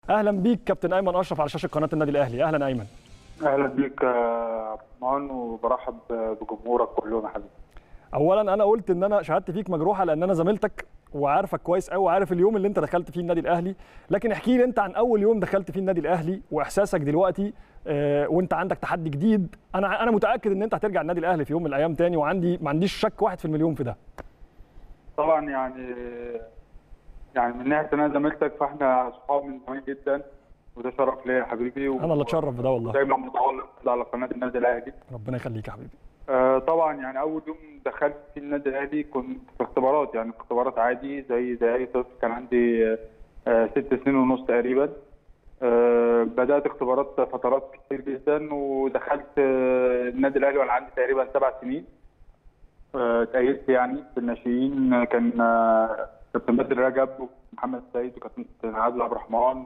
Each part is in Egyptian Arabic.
اهلا بيك كابتن ايمن اشرف على شاشه قناه النادي الاهلي اهلا ايمن اهلا بيك يا عبد الرحمن وبرحب بجمهورك كلهم يا حبيبي اولا انا قلت ان انا شهادتي فيك مجروحه لان انا زميلتك وعارفك كويس قوي وعارف اليوم اللي انت دخلت فيه النادي الاهلي لكن احكي لي انت عن اول يوم دخلت فيه النادي الاهلي واحساسك دلوقتي آه، وانت عندك تحدي جديد انا انا متاكد ان انت هترجع النادي الاهلي في يوم من الايام تاني وعندي ما عنديش شك واحد في المليون في ده طبعا يعني يعني من ناحيه ان انا زميلتك فاحنا اصحاب من زمان جدا وده شرف ليا يا حبيبي و... انا اللي اتشرف بده والله دايما متعلق على قناه النادي الاهلي ربنا يخليك يا حبيبي آه طبعا يعني اول يوم دخلت في النادي الاهلي كنت في اختبارات يعني اختبارات عادي زي زي اي طفل كان عندي آه ست سنين ونص تقريبا آه بدات اختبارات فترات كتير جدا ودخلت آه النادي الاهلي وانا عندي تقريبا سبع سنين آه، اتأيدت يعني في الناشئين كان آه، كابتن بدر رجب ومحمد سيد وكابتن عادل عبد الرحمن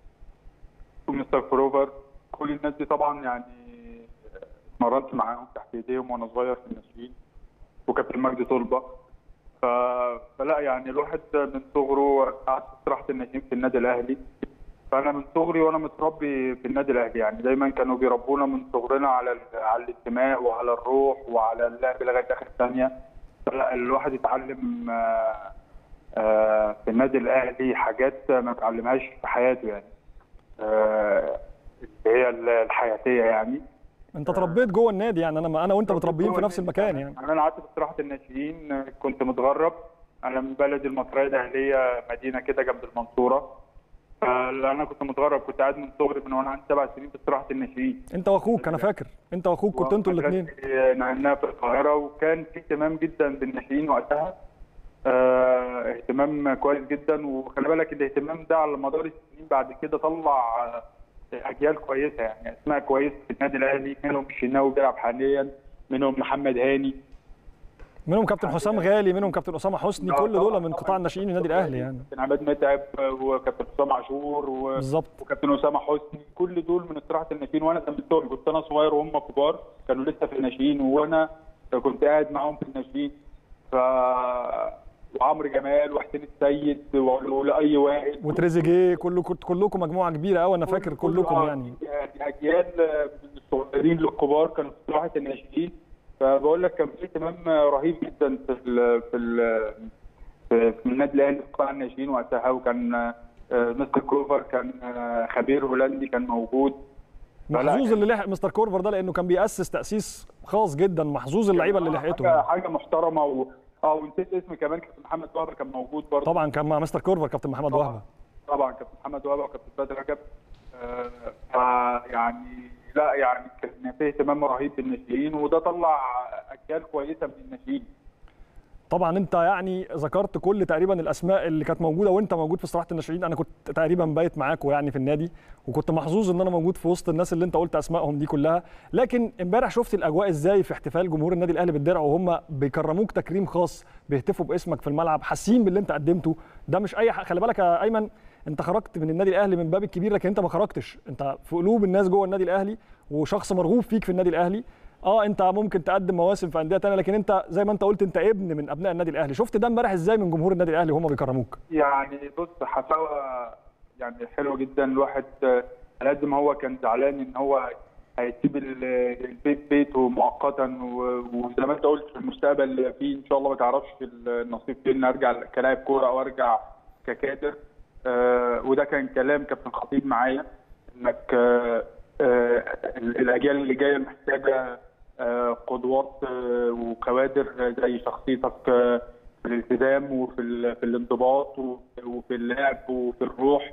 ومستر فروفر كل الناس دي طبعا يعني اتمرنت معاهم تحت ايديهم وانا صغير في الناشئين وكابتن مجدي طلبه ف... فلا يعني الواحد من صغره قعدت في استراحه الناشئين في النادي الاهلي فانا من صغري وانا متربي في النادي الاهلي يعني دايما كانوا بيربونا من صغرنا على ال- على الانتماء وعلى الروح وعلى اللعب لغايه اخر ثانيه فلا الواحد يتعلم آه، آه، في النادي الاهلي حاجات ما اتعلمهاش في حياته يعني آه، اللي هي الحياتيه يعني انت اتربيت جوه النادي يعني انا انا وانت متربيين في نفس المكان يعني انا قعدت في استراحه الناشئين كنت متغرب انا من بلد المطريه الاهليه مدينه كده جنب المنصوره فانا كنت متغرب كنت قاعد من صغري من وانا عندي سبع سنين في استراحه الناشئين انت واخوك انا فاكر انت واخوك كنتوا انتوا الاثنين مدرستي نقلناها في القاهره وكان في اهتمام جدا بالناشئين وقتها آه، اهتمام كويس جدا وخلي بالك الاهتمام ده على مدار السنين بعد كده طلع آه، اجيال كويسه يعني اسماء كويسه في النادي الاهلي منهم الشناوي بيلعب حاليا منهم محمد هاني منهم كابتن حسام غالي منهم كابتن اسامه حسني كل دول من قطاع الناشئين النادي الاهلي يعني كابتن عماد متعب وكابتن حسام عاشور و... بالظبط وكابتن اسامه حسني كل دول من استراحه الناشئين وانا زميلتهم كنت انا صغير وهم كبار كانوا لسه في الناشئين وانا كنت قاعد معاهم في الناشئين ف وعمرو جمال وحسين السيد ولاي وائل وتريزيجيه كلكم كلكم مجموعه كبيره قوي انا فاكر كلكم يعني يعني اجيال من الصغيرين للكبار كانوا في استراحه الناشئين فبقول لك كان في اهتمام رهيب جدا في ال في ال في في النادي الاهلي في قطاع الناشئين وقتها وكان آه، مستر كروفر كان آه، خبير هولندي كان موجود محظوظ اللي لحق مستر كورفر ده لانه كان بيأسس تأسيس خاص جدا محظوظ اللعيبه اللي حاجه لحقته حاجه محترمه و... اه ونسيت اسم كمان كابتن محمد وهبه كان موجود برضه طبعا كان مع مستر كورفر كابتن محمد طبعاً. وهبه طبعا كابتن محمد وهبه وكابتن بدر رجب آه فيعني لا يعني كان في اهتمام رهيب بالناشئين وده طلع اجيال كويسه من الناشئين طبعا انت يعني ذكرت كل تقريبا الاسماء اللي كانت موجوده وانت موجود في استراحه الناشئين انا كنت تقريبا بايت معاكم يعني في النادي وكنت محظوظ ان انا موجود في وسط الناس اللي انت قلت اسمائهم دي كلها لكن امبارح شفت الاجواء ازاي في احتفال جمهور النادي الاهلي بالدرع وهم بيكرموك تكريم خاص بيهتفوا باسمك في الملعب حاسين باللي انت قدمته ده مش اي حاجه خلي بالك يا ايمن انت خرجت من النادي الاهلي من باب الكبير لكن انت ما خرجتش انت في قلوب الناس جوه النادي الاهلي وشخص مرغوب فيك في النادي الاهلي اه انت ممكن تقدم مواسم في انديه تانية لكن انت زي ما انت قلت انت ابن من ابناء النادي الاهلي شفت ده امبارح ازاي من جمهور النادي الاهلي وهم بيكرموك يعني بص حفاوه يعني حلوه جدا الواحد آه، على قد ما هو كان زعلان ان هو هيسيب ال- البيت بيته مؤقتا و- وزي ما انت قلت في المستقبل في ان شاء الله ما تعرفش النصيب فين ارجع كلاعب كوره او ارجع ككادر آه، وده كان كلام كابتن خطيب معايا انك آه، آه، الاجيال اللي جايه محتاجه آه، قدوات آه، وكوادر زي شخصيتك آه، في الالتزام وفي ال- في الانضباط وفي- وفي اللعب وفي الروح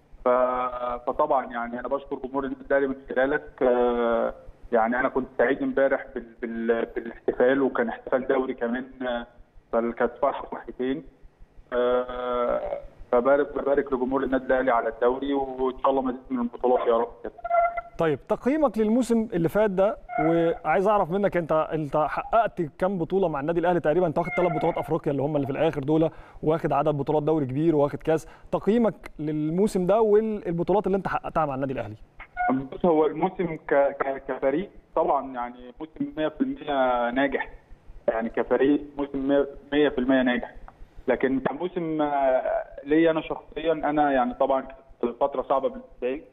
ف- فطبعا يعني انا بشكر جمهور النادي الاهلي من خلالك آه، يعني انا كنت سعيد امبارح بال- بال- بالاحتفال وكان احتفال دوري كمان آه، فكانت فرحه فرحتين آه، فبارك ببارك لجمهور النادي الاهلي على الدوري وان شاء الله مزيد من البطولات يا رب كده طيب تقييمك للموسم اللي فات ده وعايز اعرف منك انت انت حققت كام بطوله مع النادي الاهلي تقريبا انت واخد ثلاث بطولات افريقيا اللي هم اللي في الاخر دول واخد عدد بطولات دوري كبير واخد كاس تقييمك للموسم ده والبطولات اللي انت حققتها مع النادي الاهلي بص هو الموسم ك... ك... كفريق طبعا يعني موسم 100% ناجح يعني كفريق موسم 100% ناجح لكن كموسم آه، ليا انا شخصيا انا يعني طبعا فتره صعبه بالنسبه لي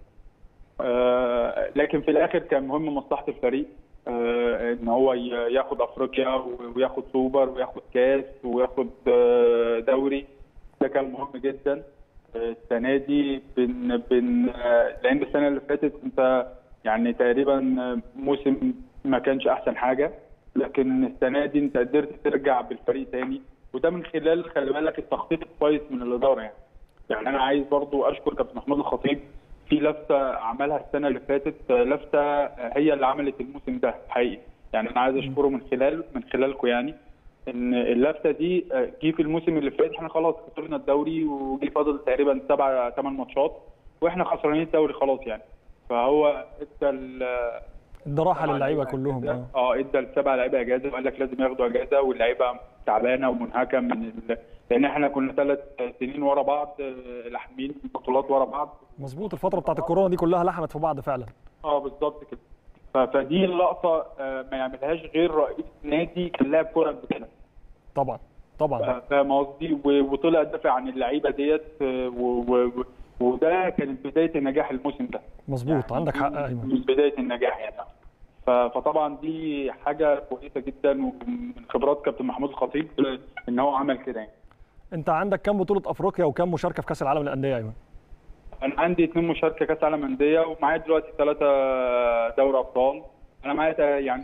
آه، لكن في الاخر كان مهم مصلحه الفريق آه، ان هو ي- ياخد افريقيا و- وياخد سوبر وياخد كاس وياخد آه، دوري ده كان مهم جدا آه، السنه دي بن بن آه، لان السنه اللي فاتت انت يعني تقريبا آه، موسم ما كانش احسن حاجه لكن السنه دي انت قدرت ترجع بالفريق تاني وده من خلال خلي بالك التخطيط الكويس من الاداره يعني يعني انا عايز برضو اشكر كابتن محمود الخطيب في لفته عملها السنه اللي فاتت آه، لفته آه، هي اللي عملت الموسم ده حقيقي يعني انا عايز اشكره من خلال من خلالكم يعني ان اللفته دي آه، جه في الموسم اللي فات احنا خلاص خسرنا الدوري وجه فاضل تقريبا سبع ثمان ماتشات واحنا خسرانين الدوري خلاص يعني فهو ادى ال- ده راحه طبعاً للعيبه لعيبة كلهم أجازة. اه اه ادى السبع لعيبه اجازه وقال لك لازم ياخدوا اجازه واللعيبه تعبانه ومنهكه من ال... لان احنا كنا ثلاث سنين ورا بعض آه، لاحمين بطولات ورا بعض مظبوط الفتره بتاعت الكورونا دي كلها لحمت في بعض فعلا اه بالظبط كده ف- فدي اللقطه آه، ما يعملهاش غير رئيس نادي كان لاعب كوره قبل كده طبعا طبعا ف- فاهم قصدي و- وطلع دافع عن اللعيبه ديت آه، و- و- و- وده كانت بدايه النجاح الموسم ده مظبوط عندك حق من ايمن بدايه النجاح يعني ف- فطبعا دي حاجه كويسه جدا ومن خبرات كابتن محمود الخطيب ان هو عمل كده يعني انت عندك كام بطوله افريقيا وكام مشاركه في كاس العالم للانديه يا ايمن انا عندي اثنين مشاركه كاس عالم انديه ومعايا دلوقتي ثلاثه دوري ابطال انا معايا تا- يعني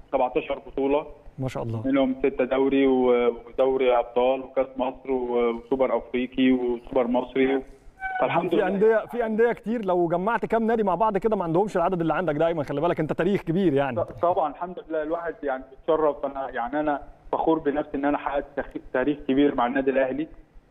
17 بطوله ما شاء الله منهم ستة دوري و- ودوري ابطال وكاس مصر و- وسوبر افريقي وسوبر مصري فالحمد في لله انديه في انديه كتير لو جمعت كام نادي مع بعض كده ما عندهمش العدد اللي عندك ده ايمن خلي بالك انت تاريخ كبير يعني طبعا الحمد لله الواحد يعني بيتشرف انا يعني انا فخور بنفسي ان انا حققت تخ- تاريخ كبير مع النادي الاهلي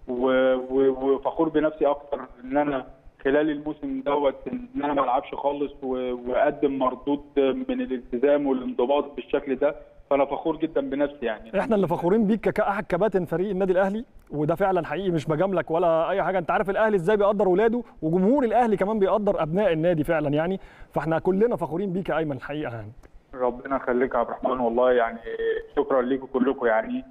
و- و- وفخور بنفسي اكتر ان انا خلال الموسم دوت ان انا ما العبش خالص و- واقدم مردود من الالتزام والانضباط بالشكل ده فانا فخور جدا بنفسي يعني احنا اللي فخورين بيك كاحد كباتن فريق النادي الاهلي وده فعلا حقيقي مش بجاملك ولا اي حاجه انت عارف الاهلي ازاي بيقدر ولاده وجمهور الاهلي كمان بيقدر ابناء النادي فعلا يعني فاحنا كلنا فخورين بيك يا ايمن الحقيقه يعني ربنا يخليك يا عبد الرحمن والله يعني شكرا ليكم كلكم يعني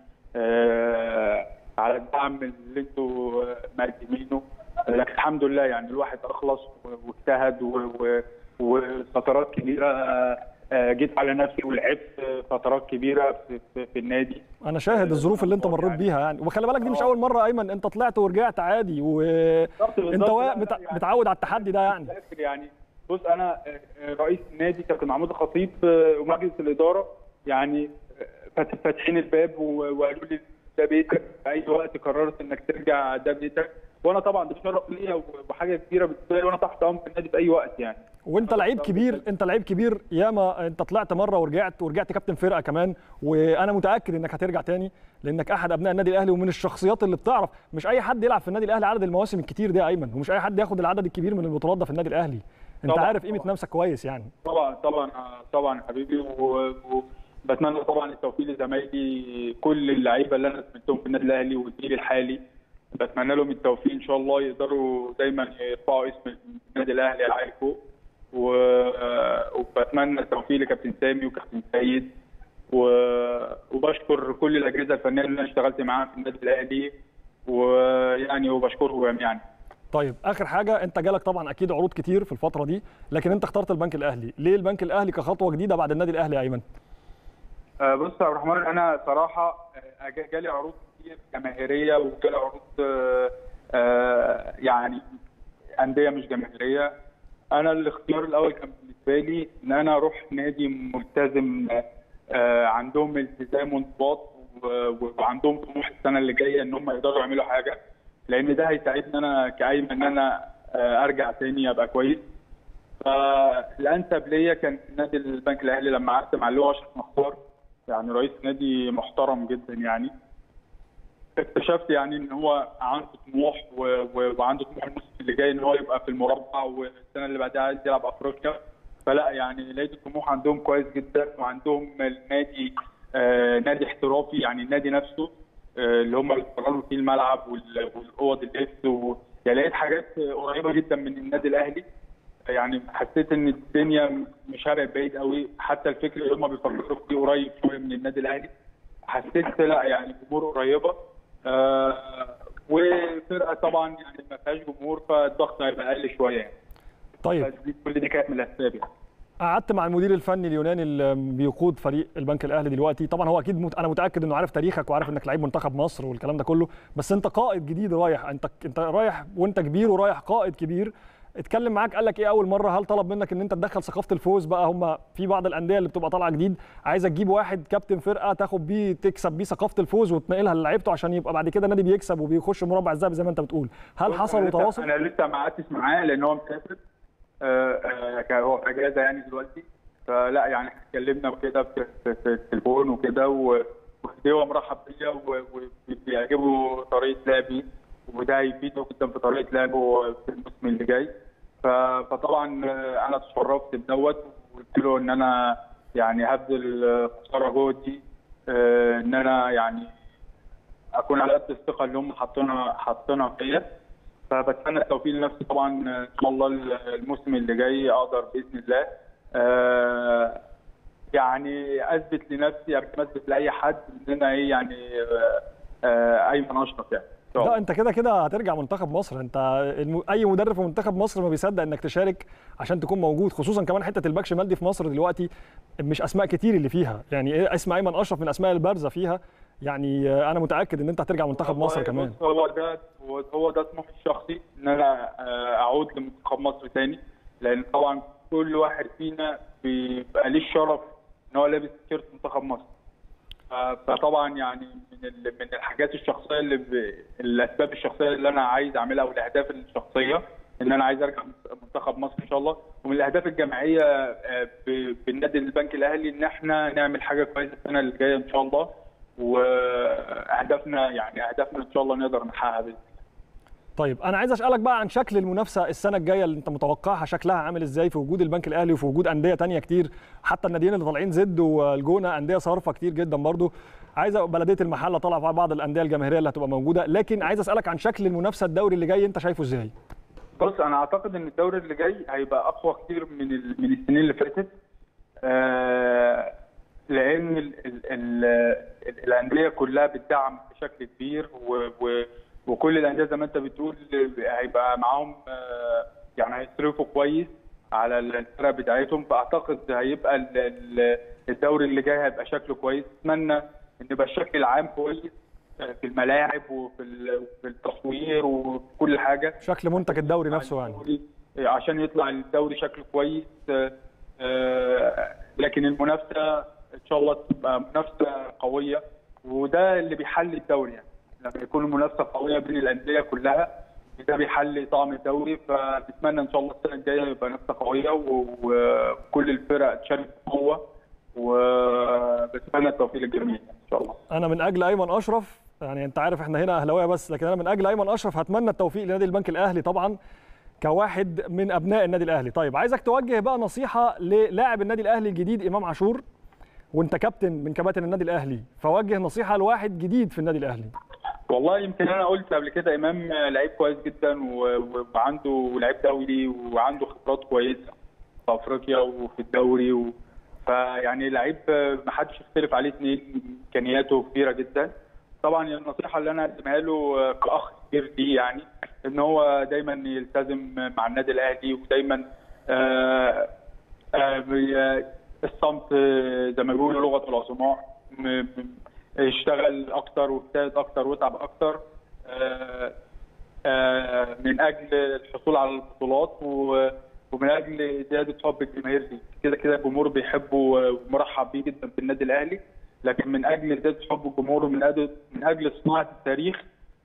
آه على الدعم اللي انتوا مقدمينه لكن الحمد لله يعني الواحد اخلص واجتهد و- و- وفترات كبيره آه، آه، جيت على نفسي ولعبت فترات كبيره في, في, في النادي انا شاهد الظروف اللي انت مريت بيها يعني وخلي بالك دي مش اول مره يا ايمن انت طلعت ورجعت عادي وانت بالظبط. وا- لا، لا، مت- يعني- متعود على التحدي ده يعني في الآخر يعني بص انا آه، رئيس النادي كابتن محمود الخطيب آه، ومجلس الاداره يعني آه، فات- فاتحين الباب و- وقالوا لي ده بيتك في اي وقت قررت انك ترجع ده بيتك وانا طبعا ده شرف ليا وحاجه كبيره بالنسبه لي وانا تحت امر النادي في اي وقت يعني وانت لعيب كبير انت لعيب كبير ياما انت طلعت مره ورجعت ورجعت كابتن فرقه كمان وانا متاكد انك هترجع تاني لانك احد ابناء النادي الاهلي ومن الشخصيات اللي بتعرف مش اي حد يلعب في النادي الاهلي عدد المواسم الكتير ده يا ايمن ومش اي حد ياخد العدد الكبير من البطولات ده في النادي الاهلي انت طبعاً، عارف قيمه طبعاً. نفسك كويس يعني طبعا طبعا آه، طبعا حبيبي و- وبتمنى طبعا التوفيق لزمايلي كل اللعيبه اللي انا سمعتهم في النادي الاهلي والجيل الحالي بتمنى لهم التوفيق ان شاء الله يقدروا دايما يرفعوا اسم النادي الاهلي على فوق و- وبتمنى التوفيق لكابتن سامي وكابتن سيد و- وبشكر كل الاجهزه الفنيه اللي انا اشتغلت معاها في النادي الاهلي ويعني وبشكرهم يعني طيب اخر حاجه انت جالك طبعا اكيد عروض كتير في الفتره دي لكن انت اخترت البنك الاهلي ليه البنك الاهلي كخطوه جديده بعد النادي الاهلي يا ايمن آه، بص يا عبد الرحمن انا صراحه آه، جا- جالي عروض كتير جماهيريه وجالي عروض آه، آه، يعني انديه مش جماهيريه انا الاختيار الاول كان بالنسبه لي ان انا اروح نادي ملتزم آه، عندهم التزام وانضباط و- وعندهم طموح السنه اللي جايه ان هم يقدروا يعملوا حاجه لان ده هيساعدني انا كايمن ان انا آه، ارجع تاني ابقى كويس فالانسب ليا كان نادي البنك الاهلي لما قعدت مع اللي هو اشرف مختار يعني رئيس نادي محترم جدا يعني اكتشفت يعني ان هو عنده طموح و- و- وعنده طموح الموسم اللي جاي ان هو يبقى في المربع والسنه اللي بعدها عايز يلعب افريقيا فلا يعني لقيت الطموح عندهم كويس جدا وعندهم النادي آه نادي احترافي يعني النادي نفسه آه اللي هم اللي قرروا فيه الملعب وال- والاوض اللبس و... يعني لقيت حاجات قريبه جدا من النادي الاهلي يعني حسيت ان الدنيا مش هبعد بعيد قوي حتى الفكر اللي هم بيفكروا فيه قريب شويه من النادي الاهلي حسيت لا يعني الامور قريبه آه وفرقه طبعا يعني ما فيهاش جمهور فالضغط هيبقى اقل شويه يعني طيب دي كل دي كانت من الاسباب يعني قعدت مع المدير الفني اليوناني اللي بيقود فريق البنك الاهلي دلوقتي طبعا هو اكيد مت... انا متاكد انه عارف تاريخك وعارف انك لعيب منتخب مصر والكلام ده كله بس انت قائد جديد رايح انت انت رايح وانت كبير ورايح قائد كبير اتكلم معاك قال لك ايه اول مره هل طلب منك ان انت تدخل ثقافه الفوز بقى هم في بعض الانديه اللي بتبقى طالعه جديد عايزه تجيب واحد كابتن فرقه تاخد بيه تكسب بيه ثقافه الفوز وتنقلها للعيبته عشان يبقى بعد كده النادي بيكسب وبيخش مربع الذهبي زي ما انت بتقول هل حصل أنا لسه- وتواصل انا لسه ما قعدتش معاه لان هو مسافر آه، آه، كان هو في اجازه يعني دلوقتي فلا يعني اتكلمنا وكده في في- في التليفون وكده و- وهو مرحب بيا و- وبيعجبه طريقه لعبي وده هيفيده جدا في طريقه لعبه في الموسم اللي جاي ف- فطبعا آه، انا اتشرفت بدوت وقلت له ان انا يعني هبذل خساره جوه دي آه، ان انا يعني اكون على قد الثقه اللي هم حاطينها حاطينها فيا فبتمنى التوفيق لنفسي طبعا ان شاء الله الموسم اللي جاي اقدر باذن الله آه، يعني اثبت لنفسي قبل ما اثبت لاي حد ان انا ايه يعني آه، آه، ايمن اشرف يعني إن شاء الله. لا انت كده كده هترجع منتخب مصر انت الم... اي مدرب في منتخب مصر ما بيصدق انك تشارك عشان تكون موجود خصوصا كمان حته الباك شمال دي في مصر دلوقتي مش اسماء كتير اللي فيها يعني إيه اسم ايمن اشرف من الاسماء البارزه فيها يعني آه، انا متاكد ان انت هترجع منتخب مصر والله كمان بص، هو ده هو- هو ده طموحي الشخصي ان انا آه، اعود لمنتخب مصر تاني لان طبعا كل واحد فينا بيبقى ليه الشرف ان هو لابس تيشيرت منتخب مصر ف- فطبعا يعني من ال- من الحاجات الشخصيه اللي ب... الاسباب الشخصيه اللي انا عايز اعملها والاهداف الشخصيه ان انا عايز ارجع منتخب مصر ان شاء الله ومن الاهداف الجماعيه آه، ب- بالنادي البنك الاهلي ان احنا نعمل حاجه كويسه السنه اللي جايه ان شاء الله واهدافنا يعني اهدافنا ان شاء الله نقدر نحققها باذن الله طيب انا عايز اسالك بقى عن شكل المنافسه السنه الجايه اللي انت متوقعها شكلها عامل ازاي في وجود البنك الاهلي وفي وجود انديه تانية كتير حتى الناديين اللي طالعين زد والجونه انديه صارفه كتير جدا برضو عايز بلديه المحله طالعه في بعض الانديه الجماهيريه اللي هتبقى موجوده لكن عايز اسالك عن شكل المنافسه الدوري اللي جاي انت شايفه ازاي بص انا اعتقد ان الدوري اللي جاي هيبقى اقوى كتير من ال- من السنين اللي فاتت آه، لان ال ال ال ال الانديه كلها بتدعم بشكل كبير و و وكل الانديه زي ما انت بتقول هيبقى معاهم آه، يعني هيصرفوا كويس على الفرق بتاعتهم فاعتقد هيبقى ال- ال- الدوري اللي جاي هيبقى شكله كويس اتمنى ان يبقى الشكل العام كويس آه، في الملاعب وفي ال- وفي التصوير وفي كل حاجه شكل منتج الدوري نفسه يعني الدوري عشان يطلع الدوري شكله كويس آه، آه، لكن المنافسه ان شاء الله تبقى منافسه قويه وده اللي بيحل الدوري يعني لما يكون المنافسه قويه بين الانديه كلها ده بيحل طعم الدوري فنتمنى ان شاء الله السنه الجايه يبقى منافسه قويه و- وكل الفرق تشارك بقوه وبتمنى التوفيق للجميع ان شاء الله انا من اجل ايمن اشرف يعني انت عارف احنا هنا اهلاويه بس لكن انا من اجل ايمن اشرف هتمنى التوفيق لنادي البنك الاهلي طبعا كواحد من ابناء النادي الاهلي طيب عايزك توجه بقى نصيحه للاعب النادي الاهلي الجديد امام عاشور وانت كابتن من كباتن النادي الاهلي فوجه نصيحه لواحد جديد في النادي الاهلي والله يمكن انا قلت قبل كده امام لعيب كويس جدا و- وعنده لعيب دولي وعنده خبرات كويسه في افريقيا وفي الدوري و... فيعني لعيب ما حدش يختلف عليه اثنين امكانياته كبيره جدا طبعا النصيحه اللي انا اقدمها له كاخ كبير ليه يعني ان هو دايما يلتزم مع النادي الاهلي ودايما آه آه بي- الصمت آه، زي ما بيقولوا لغه العظماء م- م- يشتغل اكتر ويجتهد اكتر ويتعب اكتر آه، آه، من اجل الحصول على البطولات و- ومن اجل زياده حب الجماهير ليه كده كده الجمهور بيحبه ومرحب بيه جدا في النادي الاهلي لكن من اجل زياده حب الجمهور ومن اجل من اجل صناعه التاريخ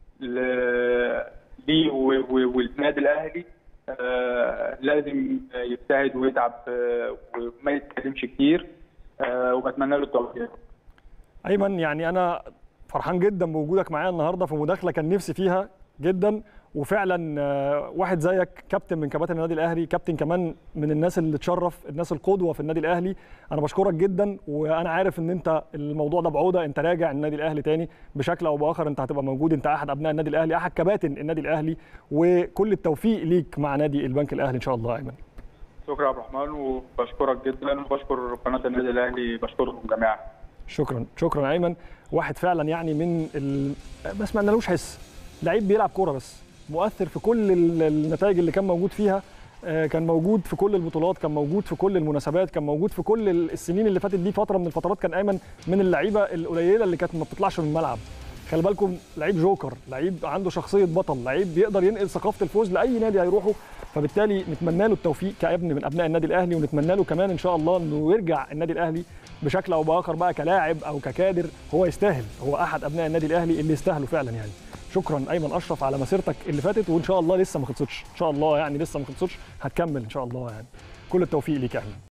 ل- ليه و- و- والنادي الاهلي آه، لازم يجتهد ويتعب آه، وما يتكلمش كتير آه، وبتمنى له التوفيق ايمن يعني انا فرحان جدا بوجودك معايا النهارده في مداخله كان نفسي فيها جدا وفعلا آه، واحد زيك كابتن من كباتن النادي الاهلي كابتن كمان من الناس اللي تشرف الناس القدوه في النادي الاهلي انا بشكرك جدا وانا عارف ان انت الموضوع ده بعوده انت راجع النادي الاهلي تاني بشكل او باخر انت هتبقى موجود انت احد ابناء النادي الاهلي احد كباتن النادي الاهلي وكل التوفيق ليك مع نادي البنك الاهلي ان شاء الله يا ايمن شكرا يا عبد الرحمن وبشكرك جدا وبشكر قناه النادي الاهلي بشكركم جميعا شكرا شكرا يا ايمن واحد فعلا يعني من ال... ما سمعنالوش حس لعيب بيلعب كوره بس مؤثر في كل ال- النتائج اللي كان موجود فيها آه، كان موجود في كل البطولات كان موجود في كل المناسبات كان موجود في كل ال- السنين اللي فاتت دي فتره من الفترات كان ايمن من اللعيبه القليله اللي كانت ما بتطلعش من الملعب خلي بالكم لعيب جوكر لعيب عنده شخصيه بطل لعيب بيقدر ينقل ثقافه الفوز لاي نادي هيروحه فبالتالي نتمنى له التوفيق كابن من ابناء النادي الاهلي ونتمنى له كمان ان شاء الله انه يرجع النادي الاهلي بشكل او باخر بقى كلاعب او ككادر هو يستاهل هو احد ابناء النادي الاهلي اللي يستاهلوا فعلا يعني شكرا ايمن اشرف على مسيرتك اللي فاتت وان شاء الله لسه ما خلصتش ان شاء الله يعني لسه ما خلصتش هتكمل ان شاء الله يعني كل التوفيق ليك يا ايمن